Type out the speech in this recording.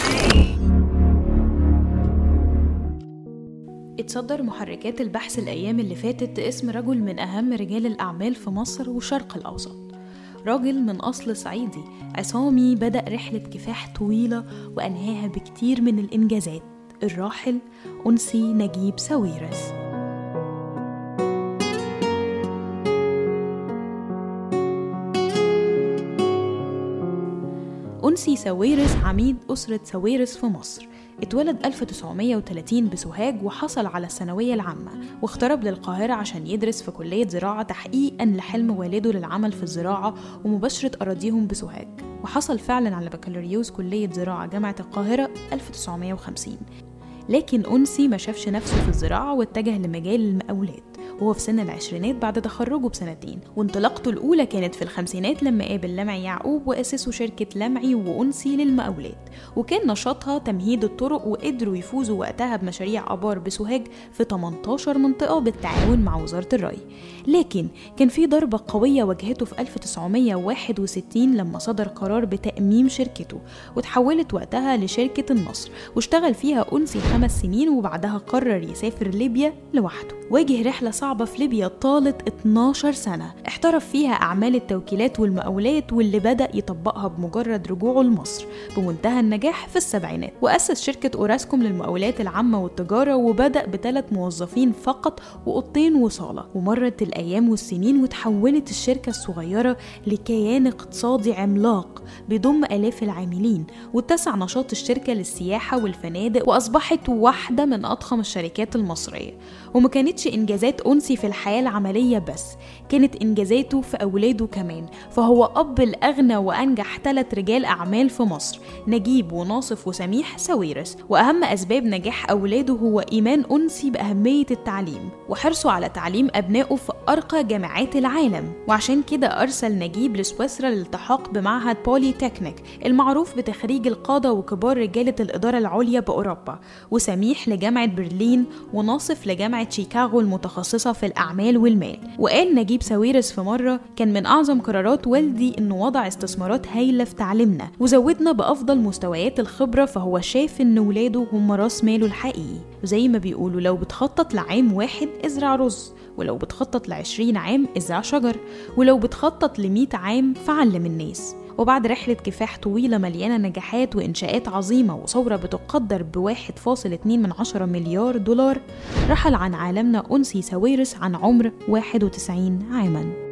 اتصدر محركات البحث الأيام اللي فاتت اسم رجل من أهم رجال الأعمال في مصر والشرق الأوسط راجل من أصل صعيدي عصامي بدأ رحلة كفاح طويلة وأنهاها بكتير من الإنجازات الراحل أنسي نجيب ساويرس أنسي ساويرس عميد أسرة ساويرس في مصر اتولد 1930 بسوهاج وحصل على الثانوية العامة واغترب للقاهرة عشان يدرس في كلية زراعة تحقيقا لحلم والده للعمل في الزراعة ومباشرة أراضيهم بسوهاج وحصل فعلا على بكالوريوس كلية زراعة جامعة القاهرة 1950 لكن أنسي ما شافش نفسه في الزراعة واتجه لمجال المقاولات وهو في سن العشرينات بعد تخرجه بسنتين وانطلاقته الأولى كانت في الخمسينات لما قابل لمعي يعقوب وأسسوا شركة لمعي وأنسي للمقاولات وكان نشاطها تمهيد الطرق وقدروا يفوزوا وقتها بمشاريع آبار بسوهاج في 18 منطقة بالتعاون مع وزارة الري لكن كان في ضربة قوية واجهته في 1961 لما صدر قرار بتأميم شركته وتحولت وقتها لشركة النصر واشتغل فيها أنسي خمس سنين وبعدها قرر يسافر ليبيا لوحده واجه رحلة صعبة في ليبيا طالت 12 سنة احترف فيها أعمال التوكيلات والمقاولات واللي بدأ يطبقها بمجرد رجوعه لمصر بمنتهى النجاح في السبعينات وأسس شركة أوراسكوم للمقاولات العامة والتجارة وبدأ بثلاث موظفين فقط وأوضتين وصالة ومرت الأيام والسنين وتحولت الشركة الصغيرة لكيان اقتصادي عملاق بيضم آلاف العاملين واتسع نشاط الشركة للسياحة والفنادق وأصبحت واحدة من أضخم الشركات المصرية وما كانتش إنجازات أنسي في الحياة العملية بس كانت إنجازاته في أولاده كمان فهو أب الأغنى وأنجح ثلاث رجال أعمال في مصر نجيب وناصف وسميح ساويرس وأهم أسباب نجاح أولاده هو إيمان أنسي بأهمية التعليم وحرصه على تعليم أبنائه في أرقى جامعات العالم وعشان كده أرسل نجيب لسويسرا للالتحاق بمعهد بولي تكنيك المعروف بتخريج القادة وكبار رجالة الإدارة العليا بأوروبا وسميح لجامعة برلين وناصف لجامعة شيكاغو المتخصصة في الأعمال والمال وقال نجيب ساويرس في مرة كان من أعظم قرارات والدي إنه وضع استثمارات هايلة في تعليمنا وزودنا بأفضل مستويات الخبرة فهو شاف إن ولاده هم راس ماله الحقيقي وزي ما بيقولوا لو بتخطط لعام واحد ازرع رز ولو بتخطط لعشرين عام ازرع شجر ولو بتخطط لمية عام فعلم الناس وبعد رحلة كفاح طويلة مليانة نجاحات وإنشاءات عظيمة وثورة بتقدر بواحد فاصل اتنين من عشرة مليار دولار رحل عن عالمنا أنسي ساويرس عن عمر 91 عاماً